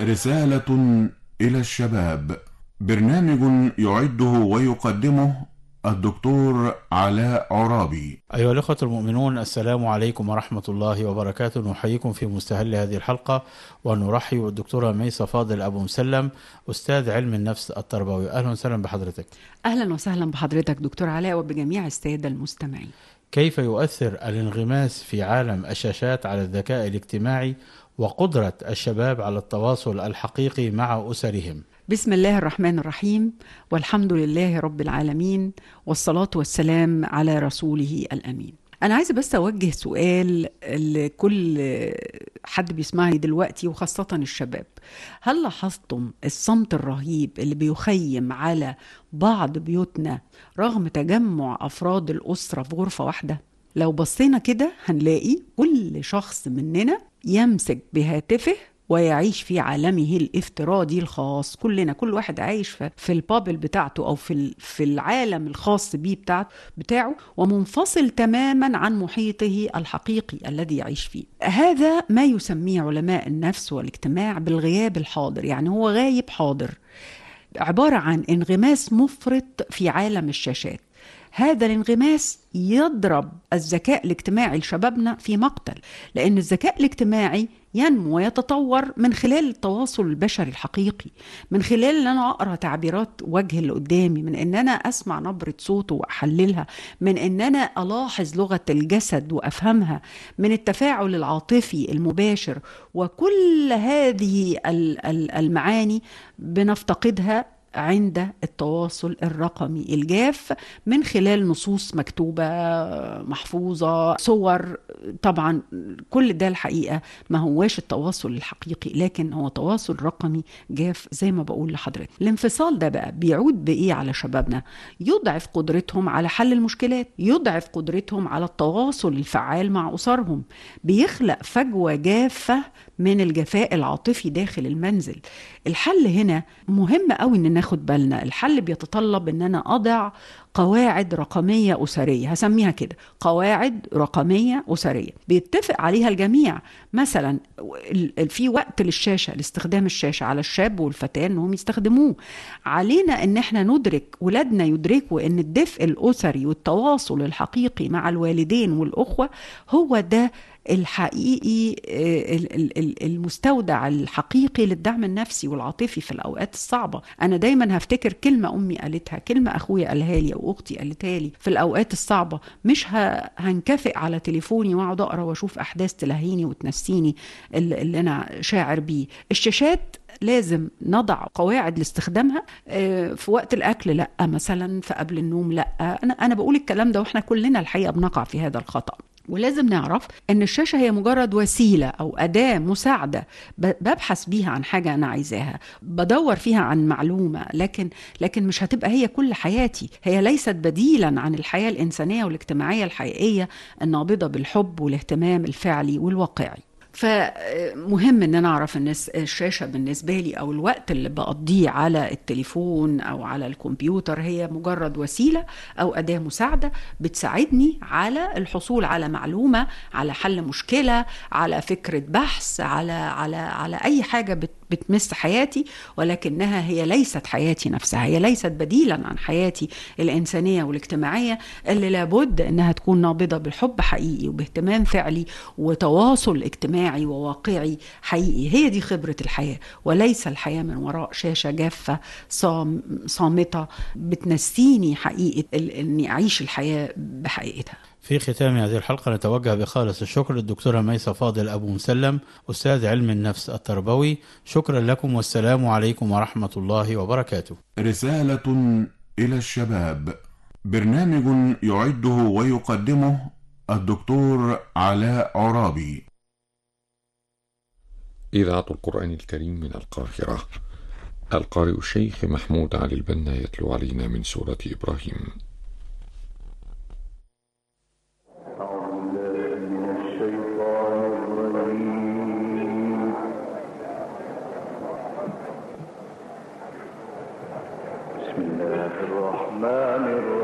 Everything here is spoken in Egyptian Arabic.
رسالة إلى الشباب برنامج يعده ويقدمه الدكتور علاء عرابي أيها الأخوة المؤمنون السلام عليكم ورحمة الله وبركاته نحييكم في مستهل هذه الحلقة ونرحب بالدكتورة ميسة فاضل أبو مسلم أستاذ علم النفس التربوي أهلا وسهلا بحضرتك اهلا وسهلا بحضرتك دكتور علاء وبجميع الساده المستمعين كيف يؤثر الانغماس في عالم الشاشات على الذكاء الاجتماعي وقدرة الشباب على التواصل الحقيقي مع أسرهم بسم الله الرحمن الرحيم والحمد لله رب العالمين والصلاه والسلام على رسوله الامين انا عايزه بس اوجه سؤال لكل حد بيسمعني دلوقتي وخاصه الشباب هل لاحظتم الصمت الرهيب اللي بيخيم على بعض بيوتنا رغم تجمع افراد الاسره في غرفه واحده لو بصينا كده هنلاقي كل شخص مننا يمسك بهاتفه ويعيش في عالمه الافتراضي الخاص كلنا كل واحد عايش في, في البابل بتاعته او في ال- في العالم الخاص بيه بتاعه بتاعه ومنفصل تماما عن محيطه الحقيقي الذي يعيش فيه هذا ما يسميه علماء النفس والاجتماع بالغياب الحاضر يعني هو غايب حاضر عباره عن انغماس مفرط في عالم الشاشات هذا الانغماس يضرب الذكاء الاجتماعي لشبابنا في مقتل لان الذكاء الاجتماعي ينمو ويتطور من خلال التواصل البشري الحقيقي من خلال ان انا اقرا تعبيرات وجه اللي قدامي من ان انا اسمع نبره صوته واحللها من ان انا الاحظ لغه الجسد وافهمها من التفاعل العاطفي المباشر وكل هذه ال- ال- المعاني بنفتقدها عند التواصل الرقمي الجاف من خلال نصوص مكتوبة محفوظة صور طبعا كل ده الحقيقة ما هواش التواصل الحقيقي لكن هو تواصل رقمي جاف زي ما بقول لحضرتك الانفصال ده بقى بيعود بإيه على شبابنا يضعف قدرتهم على حل المشكلات يضعف قدرتهم على التواصل الفعال مع أسرهم بيخلق فجوة جافة من الجفاء العاطفي داخل المنزل الحل هنا مهم قوي ان ناخد بالنا الحل بيتطلب ان انا اضع قواعد رقمية أسرية هسميها كده قواعد رقمية أسرية بيتفق عليها الجميع مثلا ال- ال- في وقت للشاشة لاستخدام الشاشة على الشاب والفتاة انهم يستخدموه علينا ان احنا ندرك ولادنا يدركوا ان الدفء الأسري والتواصل الحقيقي مع الوالدين والأخوة هو ده الحقيقي آه، ال- ال- ال- المستودع الحقيقي للدعم النفسي والعاطفي في الاوقات الصعبه انا دايما هفتكر كلمه امي قالتها كلمه اخويا قالها لي او اختي قالتها لي في الاوقات الصعبه مش ه- هنكفئ على تليفوني واقعد اقرا واشوف احداث تلهيني وتنسيني اللي اللي انا شاعر بيه الشاشات لازم نضع قواعد لاستخدامها آه، في وقت الاكل لا مثلا في قبل النوم لا انا انا بقول الكلام ده واحنا كلنا الحقيقه بنقع في هذا الخطا ولازم نعرف ان الشاشه هي مجرد وسيله او اداه مساعده ب- ببحث بيها عن حاجه انا عايزاها بدور فيها عن معلومه لكن لكن مش هتبقى هي كل حياتي هي ليست بديلا عن الحياه الانسانيه والاجتماعيه الحقيقيه النابضه بالحب والاهتمام الفعلي والواقعي فمهم ان انا اعرف ان الس- الشاشه بالنسبه لي او الوقت اللي بقضيه على التليفون او على الكمبيوتر هي مجرد وسيله او اداه مساعده بتساعدني على الحصول على معلومه على حل مشكله على فكره بحث على على على اي حاجه بت بتمس حياتي ولكنها هي ليست حياتي نفسها هي ليست بديلا عن حياتي الإنسانية والاجتماعية اللي لابد أنها تكون نابضة بالحب حقيقي وباهتمام فعلي وتواصل اجتماعي وواقعي حقيقي هي دي خبرة الحياة وليس الحياة من وراء شاشة جافة صام صامتة بتنسيني حقيقة ال- أني أعيش الحياة بحقيقتها في ختام هذه الحلقة نتوجه بخالص الشكر للدكتورة ميسة فاضل أبو مسلم أستاذ علم النفس التربوي شكرا لكم والسلام عليكم ورحمة الله وبركاته رسالة إلى الشباب برنامج يعده ويقدمه الدكتور علاء عرابي إذاعة القرآن الكريم من القاهرة القارئ الشيخ محمود علي البنا يتلو علينا من سورة إبراهيم أعوذ بالله من الشيطان الرجيم بسم الله الرحمن الرحيم